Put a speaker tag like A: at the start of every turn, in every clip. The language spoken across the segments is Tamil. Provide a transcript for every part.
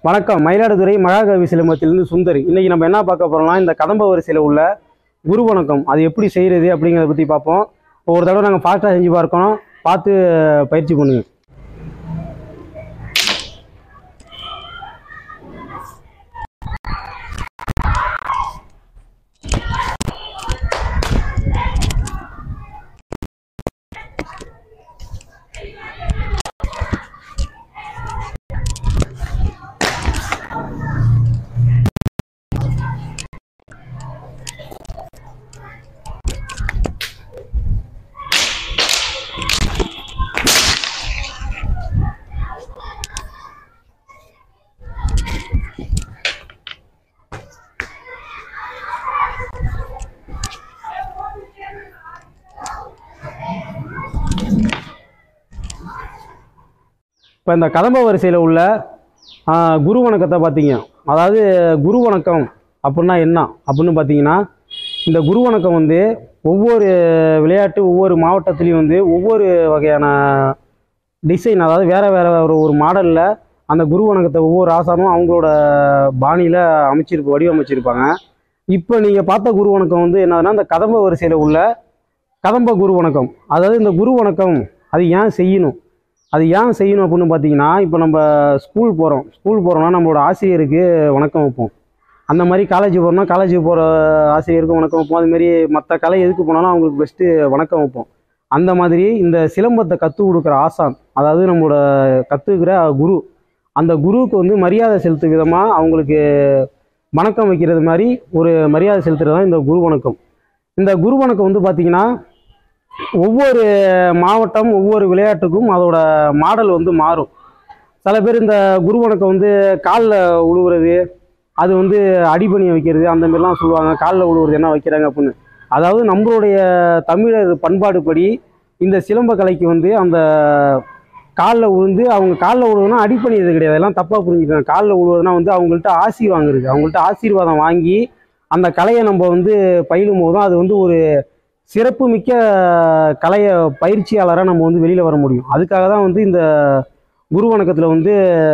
A: வணக்கம் மயிலாடுதுறை மகாகவி சிலம்பத்திலிருந்து சுந்தரி இன்னைக்கு நம்ம என்ன பார்க்க போறோம்னா இந்த கதம்ப வரிசையில் உள்ள குரு வணக்கம் அது எப்படி செய்யறது அப்படிங்கிறத பற்றி பார்ப்போம் இப்போ ஒரு தடவை நாங்கள் ஃபாஸ்ட்டாக செஞ்சு பார்க்கணும் பார்த்து பயிற்சி பண்ணுங்க இப்போ இந்த கதம்ப வரிசையில் உள்ள ஆ, குரு வணக்கத்தை பார்த்தீங்க அதாவது குரு வணக்கம் அப்படின்னா என்ன அப்படின்னு பார்த்தீங்கன்னா இந்த குரு வணக்கம் வந்து ஒவ்வொரு விளையாட்டு ஒவ்வொரு மாவட்டத்துலேயும் வந்து ஒவ்வொரு வகையான டிசைன் அதாவது வேறு வேறு ஒரு ஒரு மாடலில் அந்த குரு வணக்கத்தை ஒவ்வொரு ஆசானும் அவங்களோட பாணியில் அமைச்சிருப்பு வடிவமைச்சிருப்பாங்க இப்போ நீங்கள் பார்த்த குரு வணக்கம் வந்து என்னதுன்னா இந்த கதம்ப வரிசையில் உள்ள கதம்ப குரு வணக்கம் அதாவது இந்த குரு வணக்கம் அது ஏன் செய்யணும் அது ஏன் செய்யணும் அப்படின்னு பார்த்தீங்கன்னா இப்போ நம்ம ஸ்கூல் போகிறோம் ஸ்கூல் போகிறோம்னா நம்மளோட ஆசிரியருக்கு வணக்கம் வைப்போம் அந்த மாதிரி காலேஜ் போகிறோம்னா காலேஜ் போகிற ஆசிரியருக்கு வணக்கம் வைப்போம் அதுமாரி மற்ற கலை எதுக்கு போனாலும் அவங்களுக்கு பெஸ்ட்டு வணக்கம் வைப்போம் அந்த மாதிரி இந்த சிலம்பத்தை கற்றுக் கொடுக்குற ஆசான் அதாவது நம்மளோட கற்றுக்கிற குரு அந்த குருவுக்கு வந்து மரியாதை செலுத்தும் விதமாக அவங்களுக்கு வணக்கம் வைக்கிறது மாதிரி ஒரு மரியாதை செலுத்துறது தான் இந்த குரு வணக்கம் இந்த குரு வணக்கம் வந்து பார்த்திங்கன்னா ஒவ்வொரு மாவட்டம் ஒவ்வொரு விளையாட்டுக்கும் அதோட மாடல் வந்து மாறும் சில பேர் இந்த குரு வணக்கம் வந்து காலில் உழுவுறது அது வந்து அடிபணியை வைக்கிறது அந்த மாதிரிலாம் சொல்லுவாங்க காலில் உழுவுறது என்ன வைக்கிறாங்க அப்படின்னு அதாவது நம்மளுடைய தமிழர் பண்பாடுபடி இந்த சிலம்ப கலைக்கு வந்து அந்த காலில் விழுந்து அவங்க காலில் விழுவுனா அடிப்பணியது கிடையாது எல்லாம் தப்பாக புரிஞ்சுக்கிறாங்க காலில் விழுவுறதுனா வந்து அவங்கள்ட்ட ஆசி வாங்குறது அவங்கள்ட்ட ஆசீர்வாதம் வாங்கி அந்த கலையை நம்ம வந்து பயிலும் போதும் அது வந்து ஒரு சிறப்பு மிக்க கலைய பயிற்சியாளராக நம்ம வந்து வெளியில் வர முடியும் அதுக்காக தான் வந்து இந்த குரு வணக்கத்தில் வந்து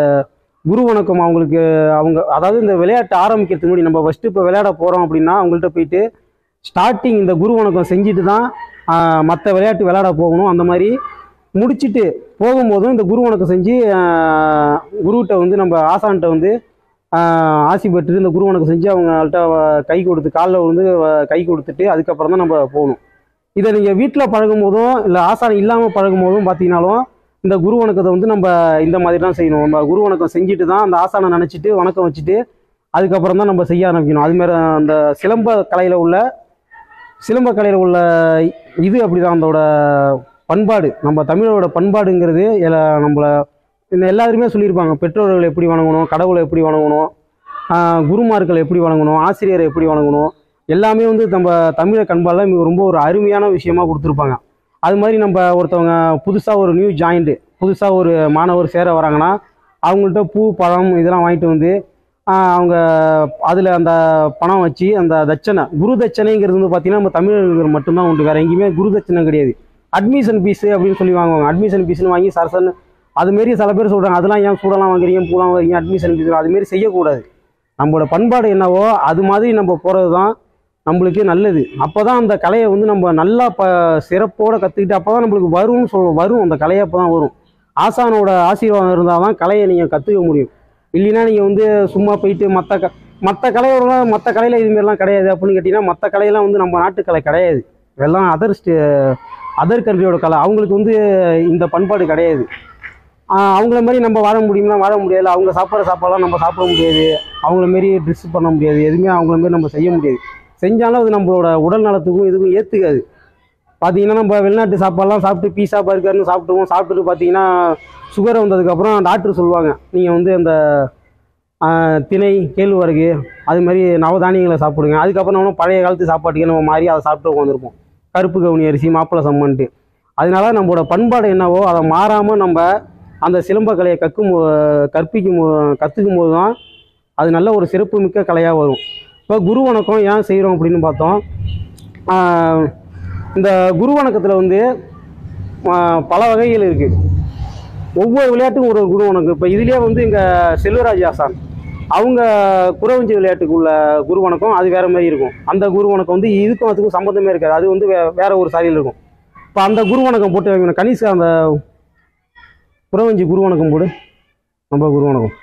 A: குரு வணக்கம் அவங்களுக்கு அவங்க அதாவது இந்த விளையாட்டு ஆரம்பிக்கிறதுக்கு முன்னாடி நம்ம ஃபஸ்ட்டு இப்போ விளையாட போகிறோம் அப்படின்னா அவங்கள்ட்ட போயிட்டு ஸ்டார்டிங் இந்த குரு வணக்கம் செஞ்சுட்டு தான் மற்ற விளையாட்டு விளையாட போகணும் அந்த மாதிரி முடிச்சிட்டு போகும்போதும் இந்த குரு வணக்கம் செஞ்சு ஆஹ், குருகிட்ட வந்து நம்ம ஆசான்கிட்ட வந்து ஆஹ், ஆசி பெற்றுட்டு இந்த குரு வணக்கம் செஞ்சு அவங்கள்ட்ட வ- கை கொடுத்து காலில் விழுந்து வ- கை கொடுத்துட்டு அதுக்கப்புறம் தான் நம்ம போகணும் இதை நீங்கள் வீட்டில் பழகும் போதும் இல்லை ஆசான் இல்லாமல் பழகும் போதும் பார்த்தீங்கன்னாலும் இந்த குரு வணக்கத்தை வந்து நம்ம இந்த மாதிரி தான் செய்யணும் நம்ம குரு வணக்கம் செஞ்சுட்டு தான் அந்த ஆசானை நினச்சிட்டு வணக்கம் வச்சுட்டு அதுக்கப்புறம் தான் நம்ம செய்ய ஆரம்பிக்கணும் அதுமாரி அந்த சிலம்ப கலையில் உள்ள சிலம்ப கலையில் உள்ள இது அப்படிதான் அதோட பண்பாடு நம்ம தமிழரோட பண்பாடுங்கிறது எல்லா- நம்மள இந்த எல்லாருமே சொல்லியிருப்பாங்க பெற்றோர்கள் எப்படி வணங்கணும் கடவுளை எப்படி வணங்கணும் ஆஹ் குருமார்களை எப்படி வணங்கணும் ஆசிரியரை எப்படி வணங்கணும் எல்லாமே வந்து நம்ம தமிழர் கண்பால் மிக ரொம்ப ஒரு அருமையான விஷயமா கொடுத்துருப்பாங்க அது மாதிரி நம்ம ஒருத்தவங்க புதுசாக ஒரு நியூ ஜாயிண்ட்டு புதுசாக ஒரு மாணவர் சேர வராங்கன்னா அவங்கள்ட்ட பூ பழம் இதெல்லாம் வாங்கிட்டு வந்து ஆஹ் அவங்க அதில் அந்த பணம் வச்சு அந்த தட்சணை குரு தட்சணைங்கிறது வந்து பார்த்தீங்கன்னா நம்ம தமிழர்கள் மட்டும்தான் உண்டு வேறு எங்கேயுமே குரு தட்சணை கிடையாது அட்மிஷன் ஃபீஸு அப்படின்னு சொல்லி வாங்குவாங்க அட்மிஷன் ஃபீஸ்னு வாங்கி சரசன்னு அதுமாரி சில பேர் சொல்கிறாங்க அதெல்லாம் ஏன் சூடெல்லாம் வாங்குறீங்க பூலாம் வாங்குறீங்க அட்மிஷன் ஃபீஸ் அதுமாரி செய்யக்கூடாது நம்மளோட பண்பாடு என்னவோ அது மாதிரி நம்ம போகிறது தான் நம்மளுக்கு நல்லது அப்போ தான் அந்த கலையை வந்து நம்ம நல்லா ப சிறப்போடு கற்றுக்கிட்டு அப்போ தான் நம்மளுக்கு வரும்னு சொல் வரும் அந்த கலையை அப்போ தான் வரும் ஆசானோட ஆசீர்வாதம் இருந்தால் தான் கலையை நீங்கள் கற்றுக்க முடியும் இல்லைன்னா நீங்கள் வந்து சும்மா போயிட்டு மற்ற க மற்ற கலையோடலாம் மற்ற கலையில் இதுமாரிலாம் கிடையாது அப்படின்னு கேட்டிங்கன்னா மற்ற கலையெல்லாம் வந்து நம்ம நாட்டு கலை கிடையாது இதெல்லாம் அதர் ஸ்டே அதர் கண்ட்ரியோட கலை அவங்களுக்கு வந்து இந்த பண்பாடு கிடையாது ஆஹ் அவங்கள மாதிரி நம்ம வாழ முடியும்னா வாழ முடியாது அவங்க சாப்பிட்ற சாப்பாடெல்லாம் நம்ம சாப்பிட முடியாது அவங்கள மாரி ட்ரெஸ் பண்ண முடியாது எதுவுமே அவங்கள மாரி நம்ம செய்ய முடியாது செஞ்சாலும் அது நம்மளோட உடல் நலத்துக்கும் இதுக்கும் ஏற்றுக்காது பார்த்தீங்கன்னா நம்ம வெளிநாட்டு சாப்பாடெல்லாம் சாப்பிட்டு பீஸா பர்கர்னு சாப்பிட்டுருவோம் சாப்பிட்டுட்டு பார்த்தீங்கன்னா சுகர் வந்ததுக்கப்புறம் டாக்டர் சொல்லுவாங்க நீங்கள் வந்து அந்த ஆஹ், திணை கேழ்வரகு அது மாதிரி நவதானியங்களை சாப்பிடுங்க அதுக்கப்புறம் நம்ம பழைய காலத்து சாப்பாட்டுக்கு நம்ம மாறி அதை சாப்பிட்டு உட்காந்துருப்போம் கருப்பு கவுனி அரிசி மாப்பிள்ளை சம்மன்ட்டு அதனால நம்மளோட பண்பாடு என்னவோ அதை மாறாமல் நம்ம அந்த சிலம்ப கலையை கற்கும் போ- கற்பிக்கும் போ- கற்றுக்கும் போது தான் அது நல்ல ஒரு சிறப்பு மிக்க கலையாக வரும் இப்போ குரு வணக்கம் ஏன் செய்கிறோம் அப்படின்னு பார்த்தோம் ஆஹ் இந்த குரு வணக்கத்தில் வந்து ஆஹ் பல வகைகள் இருக்குது ஒவ்வொரு விளையாட்டுக்கும் ஒரு ஒரு குரு வணக்கம் இப்போ இதுலேயே வந்து இங்கே செல்வராஜ் ஆசான் அவங்க குறவஞ்சி விளையாட்டுக்கு உள்ள குரு வணக்கம் அது வேற மாதிரி இருக்கும் அந்த குரு வணக்கம் வந்து இதுக்கும் அதுக்கும் சம்மந்தமே இருக்காது அது வந்து வே- வேற ஒரு சாரியில் இருக்கும் இப்போ அந்த குரு வணக்கம் போட்டு வைக்கணும் கணிசா அந்த குறவஞ்சி குரு வணக்கம் போடு நம்ம குரு வணக்கம்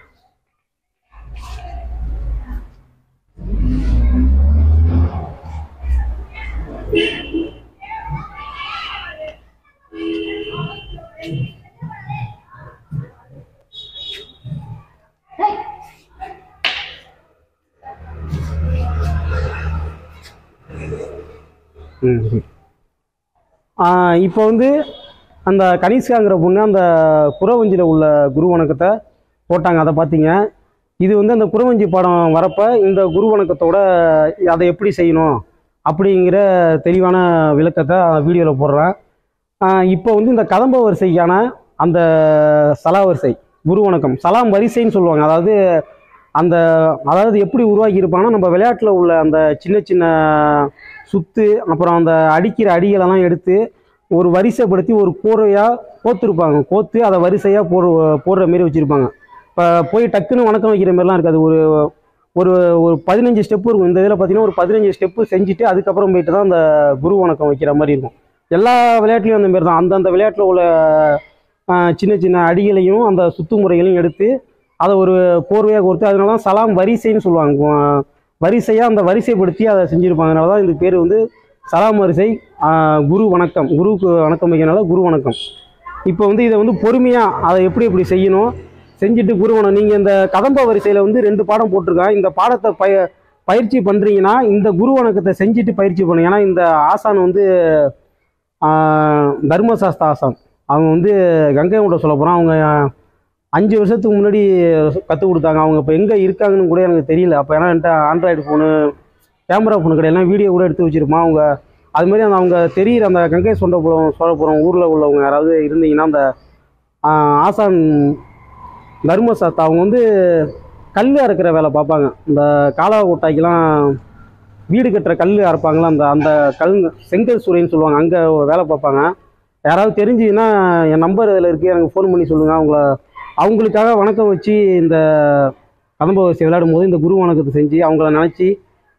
A: ம் சரி. ஆ, இப்போ வந்து அந்த கனிஷ்காங்கிற பொண்ணு அந்த குறவஞ்சியில் உள்ள குரு வணக்கத்தை போட்டாங்க அதை பார்த்தீங்க இது வந்து அந்த குறவஞ்சி படம் வரப்ப இந்த குரு வணக்கத்தோட அதை எப்படி செய்யணும் அப்படிங்கிற தெளிவான விளக்கத்தை வீடியோவில் போடுறேன் ஆ, இப்போ வந்து இந்த கதம்ப வரிசைக்கான அந்த சலா வரிசை குரு வணக்கம் சலாம் வரிசைன்னு சொல்லுவாங்க அதாவது அந்த அதாவது எப்படி உருவாக்கி இருப்பாங்கன்னா நம்ம விளையாட்டில் உள்ள அந்த சின்ன சின்ன சுத்து அப்புறம் அந்த அடிக்கிற அடிகளெல்லாம் எடுத்து ஒரு வரிசைப்படுத்தி ஒரு கோரையாக கோத்துருப்பாங்க கோத்து அதை வரிசையாக போடுற போடுற மாரி வச்சுருப்பாங்க இப்போ போய் டக்குன்னு வணக்கம் வைக்கிற மாதிரிலாம் இருக்காது ஒரு ஒரு ஒரு பதினஞ்சு ஸ்டெப்பு இருக்கும் இந்த இதில் பார்த்தீங்கன்னா ஒரு பதினஞ்சு ஸ்டெப்பு செஞ்சுட்டு அதுக்கப்புறம் போயிட்டு தான் அந்த குரு வணக்கம் வைக்கிற மாதிரி இருக்கும் எல்லா விளையாட்டுலையும் அந்த மாதிரி தான் அந்தந்த விளையாட்டில் உள்ள ஆஹ், சின்ன சின்ன அடிகளையும் அந்த சுத்து முறைகளையும் எடுத்து அதை ஒரு கோர்வையாக கொடுத்து அதனால தான் சலாம் வரிசைன்னு சொல்லுவாங்க ஆஹ், வரிசையாக அந்த வரிசைப்படுத்தி அதை செஞ்சுருப்பாங்க அதனால தான் இந்த பேர் வந்து சலாம் வரிசை ஆஹ், குரு வணக்கம் குருவுக்கு வணக்கம் வைக்கிறனால குரு வணக்கம் இப்போ வந்து இதை வந்து பொறுமையாக அதை எப்படி எப்படி செய்யணும் செஞ்சுட்டு குரு வணக்கம் நீங்கள் இந்த கதம்ப வரிசையில் வந்து ரெண்டு பாடம் போட்டிருக்கேன் இந்த பாடத்தை பய பயிற்சி பண்ணுறீங்கன்னா இந்த குரு வணக்கத்தை செஞ்சுட்டு பயிற்சி பண்ணுங்க ஏன்னா இந்த ஆசான் வந்து ஆஹ், தர்மசாஸ்திர ஆசான் அவங்க வந்து கங்கை கூட சொல்ல போகிறோம் அவங்க அஞ்சு வருஷத்துக்கு முன்னாடி கற்றுக் கொடுத்தாங்க அவங்க இப்போ எங்கே இருக்காங்கன்னு கூட எனக்கு தெரியல அப்போ ஏன்னா என்கிட்ட ஆண்ட்ராய்டு ஃபோனு கேமரா ஃபோனு கிடையாது வீடியோ கூட எடுத்து வச்சுருப்போம் அவங்க அது மாதிரி அந்த அவங்க தெரியிற அந்த கங்கை சொண்டபுரம் சோழபுரம் ஊரில் உள்ளவங்க யாராவது இருந்தீங்கன்னா அந்த ஆஹ், ஆசான் தர்மசாஸ்தா அவங்க வந்து கல் அறுக்கிற வேலை பார்ப்பாங்க இந்த காலா கொட்டாய்க்கெலாம் வீடு கட்டுற கல் அறுப்பாங்களா அந்த அந்த கல் செங்கல் சூரியன்னு சொல்லுவாங்க அங்கே வேலை பார்ப்பாங்க யாராவது தெரிஞ்சுன்னா என் நம்பர் இதில் இருக்குது எனக்கு ஃபோன் பண்ணி சொல்லுங்கள் அவங்கள அவங்களுக்காக வணக்கம் வச்சு இந்த கதம்ப வரிசை விளையாடும் போது இந்த குரு வணக்கத்தை செஞ்சு அவங்கள நினச்சி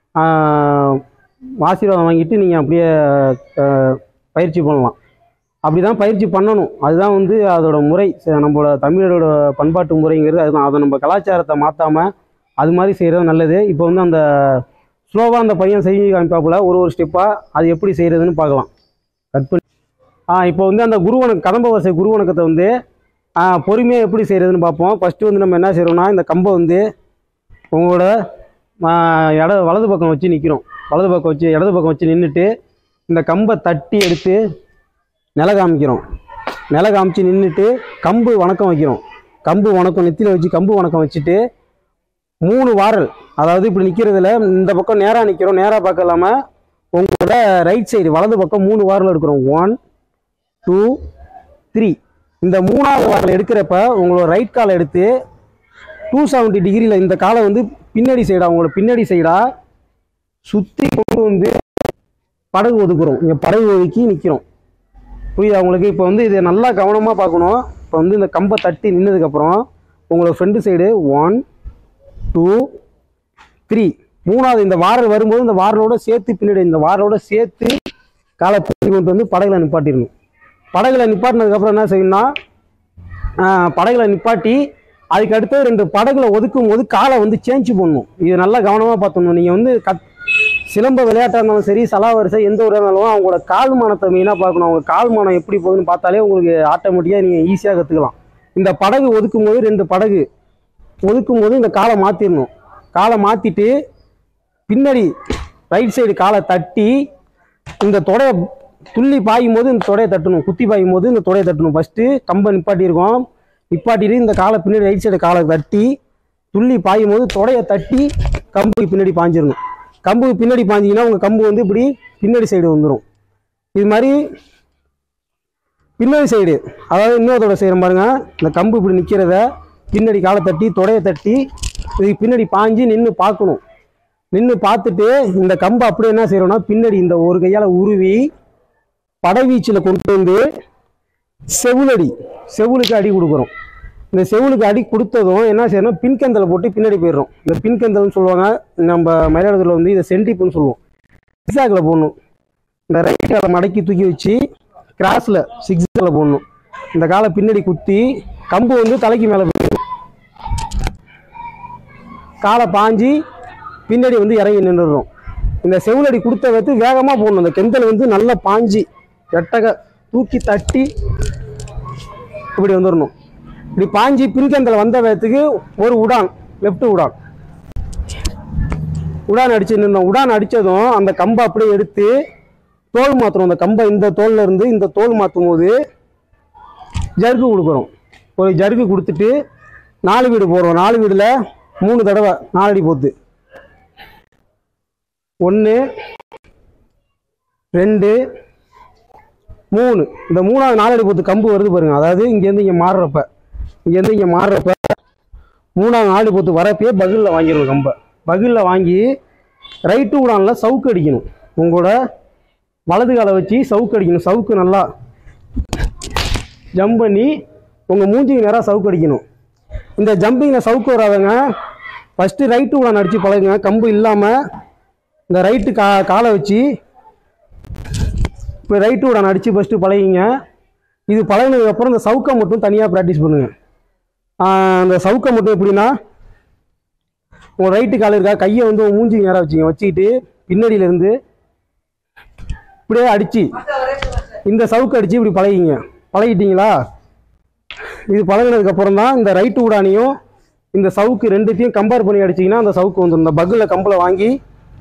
A: ஆசீர்வாதம் வாங்கிட்டு நீங்கள் அப்படியே ஆஹ், பயிற்சி பண்ணலாம் அப்படி தான் பயிற்சி பண்ணணும் அதுதான் வந்து அதோட முறை ச- நம்மளோட தமிழரோட பண்பாட்டு முறைங்கிறது அதுதான் அதை நம்ம கலாச்சாரத்தை மாற்றாமல் அது மாதிரி செய்கிறது நல்லது இப்போ வந்து அந்த ஸ்லோவாக அந்த பையன் செஞ்சு காமிப்பாப்புல ஒரு ஒரு ஸ்டெப்பாக அது எப்படி செய்கிறதுன்னு பார்க்கலாம் கட் பண்ணி ஆ இப்போ வந்து அந்த குருவணக்கு கதம்ப வரிசை குருவணக்கத்தை வந்து பொறுமையாக எப்படி செய்கிறதுன்னு பார்ப்போம் ஃபஸ்ட்டு வந்து நம்ம என்ன செய்கிறோம்னா இந்த கம்பை வந்து உங்களோட ஆ, இட வலது பக்கம் வச்சு நிற்கிறோம் வலது பக்கம் வச்சு இடது பக்கம் வச்சு நின்றுட்டு இந்த கம்பை தட்டி எடுத்து நில காமிக்கிறோம் நில காமிச்சு நின்றுட்டு கம்பு வணக்கம் வைக்கிறோம் கம்பு வணக்கம் நெத்தியில் வச்சு கம்பு வணக்கம் வச்சுட்டு மூணு வாரல் அதாவது இப்படி நிற்கிறதுல இந்த பக்கம் நேராக நிற்கிறோம் நேராக பார்க்க இல்லாமல் உங்களோட ரைட் சைடு வலது பக்கம் மூணு வாரல் எடுக்கிறோம் ஒன் டூ த்ரீ இந்த மூணாவது வாரல் எடுக்கிறப்ப உங்களோட ரைட் காலை எடுத்து டூ செவன்ட்டி டிகிரியில் இந்த காலை வந்து பின்னாடி சைடாக உங்களோட பின்னாடி சைடாக சுற்றி கொண்டு வந்து படகு ஒதுக்குறோம் இங்கே படகு ஒதுக்கி நிற்கிறோம் புரியுதா உங்களுக்கு இப்போ வந்து இதை நல்லா கவனமாக பார்க்கணும் இப்போ வந்து இந்த கம்பை தட்டி நின்னதுக்கப்புறம் உங்களோட front side one two three மூணாவது இந்த வாரல் வரும்போது இந்த வாரலோட சேர்த்து பின்னாடி இந்த வாரலோட சேர்த்து காலை பின்னாடி கொண்டு வந்து படகுல நிப்பாட்டிடணும் படகுல நிப்பாட்டினதுக்கப்புறம் என்ன செய்யணும்னா ஆஹ், படகுல நிப்பாட்டி அதுக்கு அடுத்து ரெண்டு படகுல ஒதுக்கும் போது காலை வந்து சேஞ்ச் பண்ணணும் இது நல்லா கவனமாக பார்த்துக்கணும் நீங்கள் வந்து கத் சிலம்ப விளையாட்டாக இருந்தாலும் சரி சலா வரிசை எந்த ஒரு இருந்தாலும் அவங்களோட கால் மானத்தை மெயினாக பார்க்கணும் அவங்க கால் மானம் எப்படி போகுதுன்னு பார்த்தாலே உங்களுக்கு ஆட்டோமேட்டிக்காக நீங்கள் ஈஸியாக கற்றுக்கலாம் இந்த படகு ஒதுக்கும் போது ரெண்டு படகு ஒதுக்கும் போது இந்த காலை மாற்றிடணும் காலை மாற்றிட்டு பின்னாடி ரைட் சைடு காலை தட்டி இந்த தொடையை துள்ளி பாயும் போது இந்த தொடையை தட்டணும் குத்தி பாயும் போது இந்த தொடையை தட்டணும் ஃபஸ்ட்டு கம்பை நிப்பாட்டியிருக்கோம் நிப்பாட்டிட்டு இந்த காலை பின்னாடி ரைட் சைடு காலை தட்டி துள்ளி பாயும் போது தொடையை தட்டி கம்புக்கு பின்னாடி பாஞ்சிடணும் கம்புக்கு பின்னாடி பாஞ்சிங்கன்னா உங்கள் கம்பு வந்து இப்படி பின்னாடி சைடு வந்துடும் இது மாதிரி பின்னாடி சைடு அதாவது இன்னொருத்தோட செய்கிறோம் பாருங்க இந்த கம்பு இப்படி நிற்கிறத பின்னாடி காலை தட்டி தொடையை தட்டி இதுக்கு பின்னாடி பாஞ்சு நின்று பார்க்கணும் நின்று பார்த்துட்டு இந்த கம்பை அப்படியே என்ன செய்கிறோம்னா பின்னாடி இந்த ஒரு கையால் உருவி படைவீச்சில் கொண்டு வந்து செவுலடி செவுலுக்கு அடி கொடுக்குறோம் இந்த செவுலுக்கு அடி கொடுத்ததும் என்ன செய்யணும் பின்கந்தலை போட்டு பின்னாடி போயிடுறோம் இந்த பின்கந்தல்னு சொல்லுவாங்க நம்ம மயிலாடுதுறையில் வந்து இதை சென்டிப்புன்னு சொல்லுவோம் சிக்ஸாக்கில் போடணும் இந்த ரைட் காலை மடக்கி தூக்கி வச்சு கிராஸில் சிக்ஸாக்கில் போடணும் இந்த காலை பின்னாடி குத்தி கம்பு வந்து தலைக்கு மேலே போயிடும் காலை பாஞ்சி பின்னாடி வந்து இறங்கி நின்றுடும் இந்த செவுலடி கொடுத்த வைத்து வேகமாக போடணும் இந்த கெந்தல் வந்து நல்லா பாஞ்சி எட்டக தூக்கி தட்டி இப்படி வந்துடணும் இப்படி பாஞ்சி பின்கந்தல் வந்த வேகத்துக்கு ஒரு உடான் லெஃப்ட் உடான் உடான் அடிச்சு நின்னோம் உடான் அடித்ததும் அந்த கம்பை அப்படியே எடுத்து தோல் மாற்றணும் அந்த கம்பை இந்த தோல்ல இருந்து இந்த தோல் மாற்றும் போது ஜர்கு கொடுக்குறோம் ஒரு ஜர்கு கொடுத்துட்டு நாலு வீடு போடுறோம் நாலு வீடில் மூணு தடவை நாலடி போத்து ஒன்று ரெண்டு மூணு இந்த மூணாவது நாலடி போத்து கம்பு வருது பாருங்க அதாவது இங்கேருந்து இங்கே மாறுறப்ப இங்கேருந்து இங்கே மாறுறப்ப மூணாவது நாலு போத்து வரப்பே பகிலில் வாங்கிடணும் கம்பை பகிலில் வாங்கி ரைட்டு உடானில் சவுக்கு அடிக்கணும் உங்களோட வலது காலை வச்சு சவுக்கு அடிக்கணும் சவுக்கு நல்லா ஜம்ப் பண்ணி உங்கள் மூஞ்சிக்கு நேராக சவுக்கு அடிக்கணும் இந்த ஜம்பிங்கில் சவுக்கு வராதவங்க ஃபஸ்ட்டு ரைட்டு உடான் அடித்து பழகுங்க கம்பு இல்லாமல் இந்த ரைட்டு கா காலை வச்சு இப்போ ரைட்டு உடான் அடித்து ஃபஸ்ட்டு பழகிங்க இது பழகினதுக்கப்புறம் இந்த சவுக்கை மட்டும் தனியாக ப்ராக்டிஸ் பண்ணுங்கள் அந்த சவுக்கை மட்டும் எப்படின்னா உங்கள் ரைட்டு கால் இருக்கா கையை வந்து உங்கள் மூஞ்சிக்கு நேராக வச்சுங்க வச்சுக்கிட்டு பின்னாடியிலேருந்து இப்படியே அடித்து இந்த சவுக்கு அடித்து இப்படி பழகிங்க பழகிட்டீங்களா இது பழகினதுக்கு அப்புறம் தான் இந்த ரைட்டு உடானையும் இந்த சவுக்கு ரெண்டுத்தையும் கம்பேர் பண்ணி அடிச்சிங்கன்னா அந்த சவுக்கு வந்துடும் இந்த பக்கில் கம்பில் வாங்கி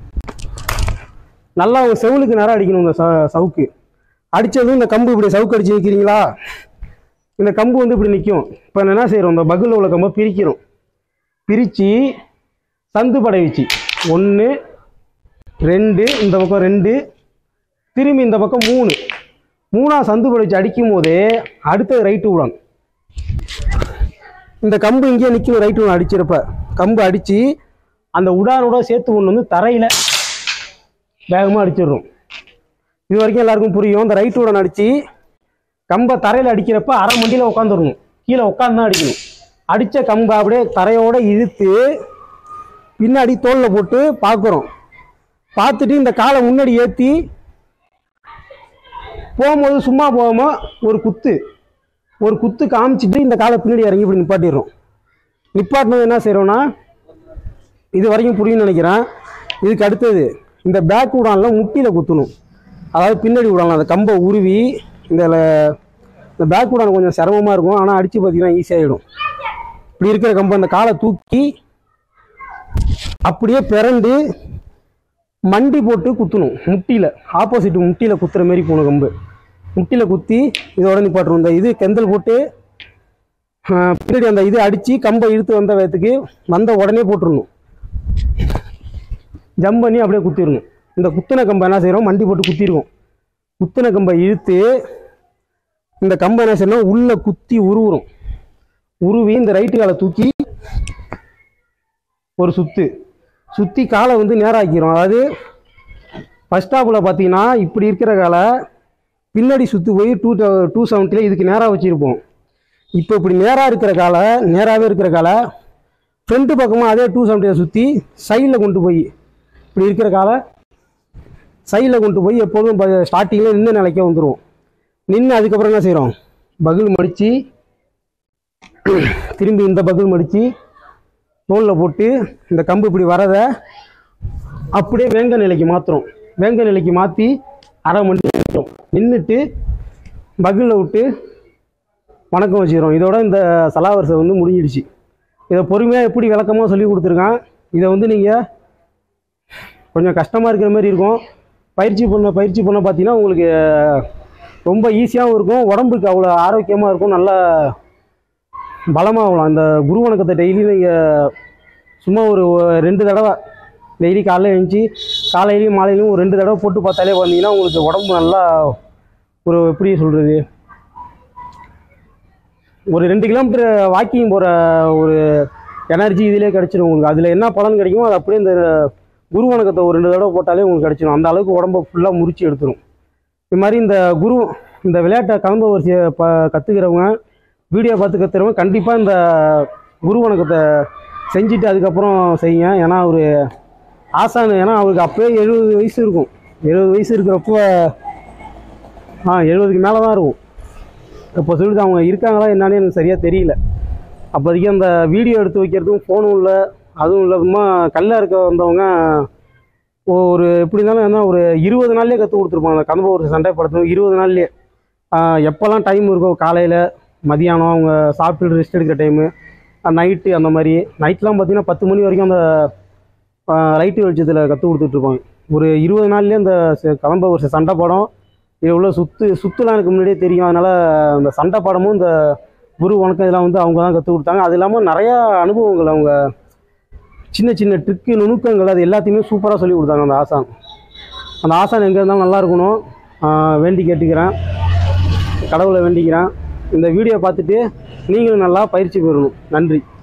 A: நல்லா உங்கள் செவுலுக்கு நேரம் அடிக்கணும் இந்த ச- சவுக்கு அடித்ததும் இந்த கம்பு இப்படி சவுக்கு அடிச்சு நிற்கிறீங்களா இந்த கம்பு வந்து இப்படி நிற்கும் இப்போ என்ன செய்கிறோம் இந்த பக்கில் உள்ள கம்பை பிரிக்கிறோம் பிரித்து சந்து படை வச்சு ஒன்று ரெண்டு இந்த பக்கம் ரெண்டு திரும்பி இந்த பக்கம் மூணு மூணா சந்து படை வச்சு அடிக்கும் போதே அடுத்தது ரைட்டு விடான் இந்த கம்பு இங்கேயே நிற்கணும் ரைட்டு விடான் அடிச்சிருப்ப கம்பு அடித்து அந்த உடானோட சேர்த்து கொண்டு வந்து தரையில் வேகமாக அடிச்சிடுறோம் இது வரைக்கும் எல்லாருக்கும் புரியும் இந்த ரைட்டு உடன் அடித்து கம்பை தரையில் அடிக்கிறப்ப அரை மண்டியில் உட்காந்துடணும் கீழே உட்காந்து தான் அடிக்கணும் அடித்த கம்பை அப்படியே தரையோட இழுத்து பின்னாடி தோளில் போட்டு பார்க்குறோம் பார்த்துட்டு இந்த காலை முன்னாடி ஏற்றி போகும்போது சும்மா போகாமல் ஒரு குத்து ஒரு குத்து காமிச்சிட்டு இந்த காலை பின்னாடி இறங்கி இப்படி நிப்பாட்டிடுறோம் நிப்பாட்டினது என்ன செய்கிறோன்னா இது வரைக்கும் புரியும்னு நினைக்கிறேன் இதுக்கு அடுத்தது இந்த பேக் உடானில் முட்டியில் குத்தணும் அதாவது பின்னாடி விடலாம் அந்த கம்பை உருவி இந்த ல- இந்த பேக் உடான் கொஞ்சம் சிரமமாக இருக்கும் ஆனால் அடித்து பார்த்தீங்கன்னா ஈஸியாகிடும் இப்படி இருக்கிற கம்பை அந்த காலை தூக்கி அப்படியே பிறண்டு மண்டி போட்டு குத்தணும் முட்டியில் ஆப்போசிட் முட்டியில் குத்துற மாதிரி போகணும் கம்பு முட்டியில் குத்தி இதோட நிப்பாட்டணும் இந்த இது கெந்தல் போட்டு ஆஹ், பின்னாடி அந்த இது அடித்து கம்பை இழுத்து வந்த வேகத்துக்கு வந்த உடனே போட்டுடணும் ஜம்ப் பண்ணி அப்படியே குத்திடணும் இந்த குத்தின கம்பை என்ன செய்கிறோம் மண்டி போட்டு குத்திருக்கோம் குத்தின கம்பை இழுத்து இந்த கம்பை என்ன செய்யணும் உள்ளே குத்தி உருவுறோம் உருவி இந்த ரைட்டு காலை தூக்கி ஒரு சுத்து சுற்றி காலை வந்து நேராக்கிரும் அதாவது ஃபஸ்ட் ஸ்டாப்பில் பார்த்தீங்கன்னா இப்படி இருக்கிற காலை பின்னாடி சுற்றி போய் டூ டூ செவன்ட்டியில் இதுக்கு நேராக வச்சுருப்போம் இப்போ இப்படி நேராக இருக்கிற காலை நேராகவே இருக்கிற காலை ஃப்ரண்ட்டு பக்கமாக அதே டூ செவன்ட்டியில் சுற்றி சைடில் கொண்டு போய் இப்படி இருக்கிற காலை சைடில் கொண்டு போய் எப்போதும் ஸ்டார்டிங்கில் நின்று நிலைக்க வந்துடுவோம் நின்று அதுக்கப்புறம் என்ன செய்கிறோம் பகுல் மடித்து திரும்பி இந்த பகுல் மடித்து தோலில் போட்டு இந்த கம்பு இப்படி வரதை அப்படியே வேங்க நிலைக்கு மாற்றுறோம் வேங்க நிலைக்கு மாற்றி அரை மணி நேரம் நின்றுட்டு பகுலில் விட்டு வணக்கம் வச்சுக்கிறோம் இதோட இந்த சலாவரிசை வந்து முடிஞ்சிடுச்சு இதை பொறுமையாக எப்படி விளக்கமாக சொல்லி கொடுத்துருக்கான் இதை வந்து நீங்கள் கொஞ்சம் கஷ்டமாக இருக்கிற மாதிரி இருக்கும் பயிற்சி பண்ண பயிற்சி பண்ண பார்த்தீங்கன்னா உங்களுக்கு ரொம்ப ஈஸியாகவும் இருக்கும் உடம்புக்கு அவ்வளோ ஆரோக்கியமாக இருக்கும் நல்லா பலமாகலாம் அந்த குரு வணக்கத்தை டெய்லி நீங்கள் சும்மா ஒரு ரெண்டு தடவை டெய்லி காலைல எழுந்துச்சி காலையிலையும் மாலையிலையும் ஒரு ரெண்டு தடவை போட்டு பார்த்தாலே வந்தீங்கன்னா உங்களுக்கு உடம்பு நல்லா ஒரு எப்படி சொல்கிறது ஒரு ரெண்டு கிலோமீட்டர் வாக்கிங் போகிற ஒரு எனர்ஜி இதிலே கிடச்சிடும் உங்களுக்கு அதில் என்ன பலன் கிடைக்குமோ அது அப்படியே இந்த குரு வணக்கத்தை ஒரு ரெண்டு தடவை போட்டாலே உங்களுக்கு கிடச்சிடும் அந்த அளவுக்கு உடம்ப ஃபுல்லாக முறிச்சு எடுத்துரும் இது மாதிரி இந்த குரு இந்த விளையாட்டை கலந்த வரிசையை ப கற்றுக்கிறவங்க வீடியோ பார்த்து கற்றுக்கிறவங்க கண்டிப்பாக இந்த குரு வணக்கத்தை செஞ்சுட்டு அதுக்கப்புறம் செய்யுங்க ஏன்னா அவர் ஆசான் ஏன்னா அவருக்கு அப்போயே எழுபது வயசு இருக்கும் எழுபது வயசு இருக்கிறப்போ ஆ எழுபதுக்கு மேலே தான் இருக்கும் இப்போ சொல்லிட்டு அவங்க இருக்காங்களா என்னன்னு எனக்கு சரியாக தெரியல அப்போதைக்கு அந்த வீடியோ எடுத்து வைக்கிறதுக்கும் ஃபோனும் இல்லை அதுவும் இல்லாம கல்ல இருக்க வந்தவங்க ஒரு எப்படி இருந்தாலும் என்ன ஒரு இருபது நாள்லேயே கற்றுக் கொடுத்துருப்பாங்க அந்த கதம்ப ஒரு சண்டை படுத்தணும் இருபது நாள்லேயே எப்போல்லாம் டைம் இருக்கோ காலையில் மதியானம் அவங்க சாப்பிட்டு ரெஸ்ட் எடுக்கிற டைமு நைட்டு அந்த மாதிரி நைட்லாம் பார்த்தீங்கன்னா பத்து மணி வரைக்கும் அந்த லைட்டு வெளிச்சத்தில் கற்றுக் கொடுத்துட்ருப்பாங்க ஒரு இருபது நாள்லேயே அந்த ச- கதம்ப ஒரு சண்டை படம் இது உள்ள சுத்து சுற்றுலாம் எனக்கு முன்னாடியே தெரியும் அதனால் அந்த சண்டை படமும் இந்த குரு வணக்கம் இதெல்லாம் வந்து அவங்க தான் கற்றுக் கொடுத்தாங்க அது இல்லாமல் நிறையா அனுபவங்கள் அவங்க சின்ன சின்ன ட்ரிக்கு நுணுக்கங்கள் அது எல்லாத்தையுமே சூப்பராக சொல்லி கொடுத்தாங்க அந்த ஆசான் அந்த ஆசான் எங்கே இருந்தாலும் நல்லா இருக்கணும் ஆஹ் வேண்டி கேட்டுக்கிறேன் கடவுளை வேண்டிக்கிறேன் இந்த வீடியோ பார்த்துட்டு நீங்களும் நல்லா பயிற்சி பெறணும் நன்றி